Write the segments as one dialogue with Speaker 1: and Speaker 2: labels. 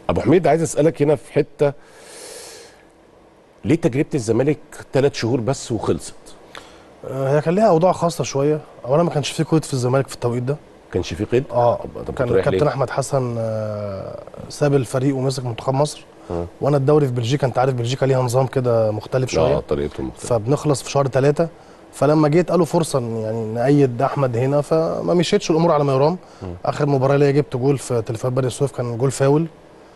Speaker 1: ابو حميد عايز اسالك هنا في حته ليه تجربه الزمالك ثلاث شهور بس وخلصت
Speaker 2: آه، هي كان ليها اوضاع خاصه شويه اولا ما كانش في قيد في الزمالك في التوقيت ده
Speaker 1: كانش في قيد
Speaker 2: اه
Speaker 1: طب كنت
Speaker 2: كان
Speaker 1: رايح
Speaker 2: كابتن
Speaker 1: ليه؟
Speaker 2: احمد حسن آه، ساب الفريق ومسك منتخب مصر
Speaker 1: آه.
Speaker 2: وانا الدوري في بلجيكا انت عارف بلجيكا ليها نظام كده مختلف شويه
Speaker 1: اه طريقتهم مختلفه
Speaker 2: فبنخلص في شهر ثلاثة فلما جيت قالوا فرصه إن يعني نأيد احمد هنا فما مشيتش الامور على ما يرام اخر مباراه ليا جبت جول في تلفزيون بني سويف كان جول فاول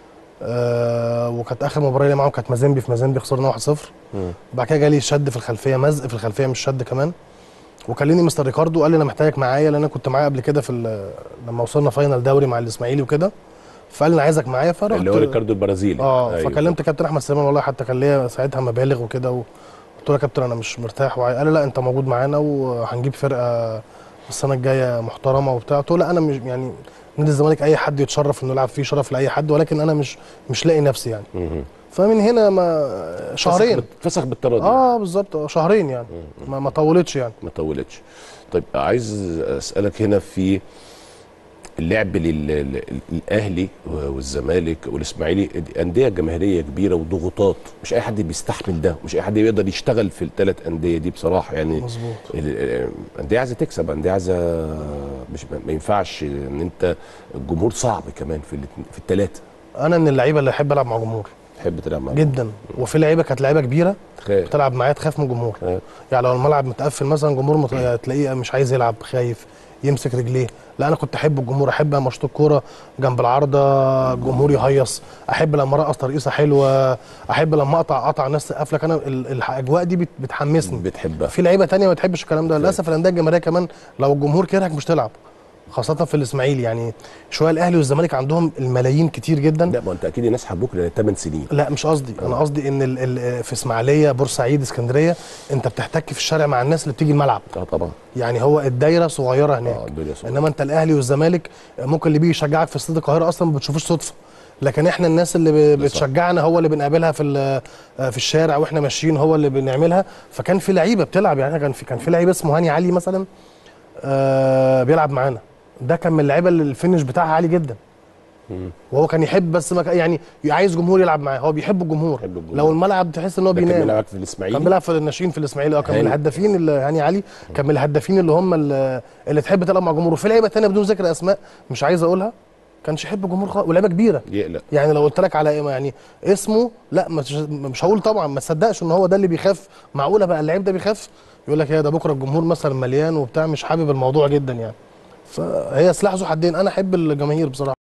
Speaker 2: آه وكانت اخر مباراه ليا معاهم كانت مازيمبي في مازيمبي خسرنا 1-0
Speaker 1: مم.
Speaker 2: بعد كده جالي شد في الخلفيه مزق في الخلفيه مش شد كمان وكلمني مستر ريكاردو قال لي انا محتاجك معايا لان انا كنت معاه قبل كده في ال- لما وصلنا فاينل دوري مع الاسماعيلي وكده فقال لي انا عايزك معايا فرحت
Speaker 1: اللي هو ريكاردو البرازيلي
Speaker 2: اه
Speaker 1: أيوة.
Speaker 2: فكلمت كابتن احمد سليمان والله حتى كان ليا ساعتها مبالغ وكده وقلت له يا كابتن انا مش مرتاح وعاي- قال لي لا انت موجود معانا وهنجيب فرقه السنه الجايه محترمه وبتاع قلت له لا انا مش يعني نادي الزمالك اي حد يتشرف انه يلعب فيه شرف لاي حد ولكن انا مش مش لاقي نفسي يعني
Speaker 1: مهم.
Speaker 2: فمن هنا ما شهرين
Speaker 1: فسخ بت- فسخ بالتراضي
Speaker 2: اه بالظبط آه، شهرين يعني ما, ما طولتش يعني
Speaker 1: ما طولتش طيب عايز اسالك هنا في اللعب للاهلي والزمالك والاسماعيلي دي انديه جماهيريه كبيره وضغوطات مش اي حد بيستحمل ده مش اي حد بيقدر يشتغل في الثلاث انديه دي بصراحه يعني
Speaker 2: مظبوط
Speaker 1: ال- انديه عايزه تكسب انديه عايزه مش ما ينفعش ان انت الجمهور صعب كمان في الاتنين- في الثلاثه
Speaker 2: انا من اللعيبه اللي احب العب مع جمهور
Speaker 1: تحب تلعب معاهم
Speaker 2: جدا وفي لعيبه كانت لعيبه كبيره
Speaker 1: تخيل
Speaker 2: بتلعب معايا تخاف من الجمهور
Speaker 1: آه.
Speaker 2: يعني لو الملعب متقفل مثلا جمهور مت... تلاقيه مش عايز يلعب خايف يمسك رجليه لا انا كنت احب الجمهور احب لما اشوط الكوره جنب العارضه الجمهور يهيص احب لما ارقص ترقيصه حلوه احب لما اقطع قطع ناس تقف لك انا ال- الاجواء دي بت... بتحمسني
Speaker 1: بتحبها
Speaker 2: في لعيبه تانية ما تحبش الكلام ده للاسف الانديه الجماهيريه كمان لو الجمهور كرهك مش تلعب خاصه في الاسماعيلي يعني شويه الاهلي والزمالك عندهم الملايين كتير جدا
Speaker 1: لا ما انت اكيد الناس حبوك لان 8 سنين
Speaker 2: لا مش قصدي انا قصدي ان ال ال في اسماعيليه بورسعيد اسكندريه انت بتحتك في الشارع مع الناس اللي بتيجي الملعب
Speaker 1: اه طبعا
Speaker 2: يعني هو الدايره صغيره
Speaker 1: اه
Speaker 2: هناك
Speaker 1: الدنيا صعبة.
Speaker 2: انما انت الاهلي والزمالك ممكن اللي بيجي يشجعك في استاد القاهره اصلا ما بتشوفوش صدفه لكن احنا الناس اللي ب-
Speaker 1: ده صح.
Speaker 2: بتشجعنا هو اللي بنقابلها في ال- في الشارع واحنا ماشيين هو اللي بنعملها فكان في لعيبه بتلعب يعني كان في كان في لعيب اسمه هاني علي مثلا آه بيلعب معانا ده كان من اللعيبه اللي الفينش بتاعها عالي جدا
Speaker 1: مم.
Speaker 2: وهو كان يحب بس ما كان- يعني عايز جمهور يلعب معاه هو بيحب الجمهور
Speaker 1: بيحب الجمهور.
Speaker 2: لو الملعب تحس ان هو
Speaker 1: ده كان
Speaker 2: بينام
Speaker 1: بيلعب في
Speaker 2: كان
Speaker 1: الاسماعيلي
Speaker 2: بيلعب في الناشئين في الاسماعيلي اه كان من
Speaker 1: هاني.
Speaker 2: الهدافين اللي هاني علي كان من الهدافين اللي هم اللي, اللي تحب تلعب مع جمهور وفي لعيبه تانية بدون ذكر اسماء مش عايز اقولها كانش يحب الجمهور خالص ولعيبه كبيره
Speaker 1: يقلق
Speaker 2: يعني لو قلت لك على إيه يعني اسمه لا مش, مش هقول طبعا ما تصدقش ان هو ده اللي بيخاف معقوله بقى اللعيب ده بيخاف يقول لك يا ده بكره الجمهور مثلا مليان وبتاع مش حابب الموضوع جدا يعني فهي سلاح ذو حدين انا احب الجماهير بصراحه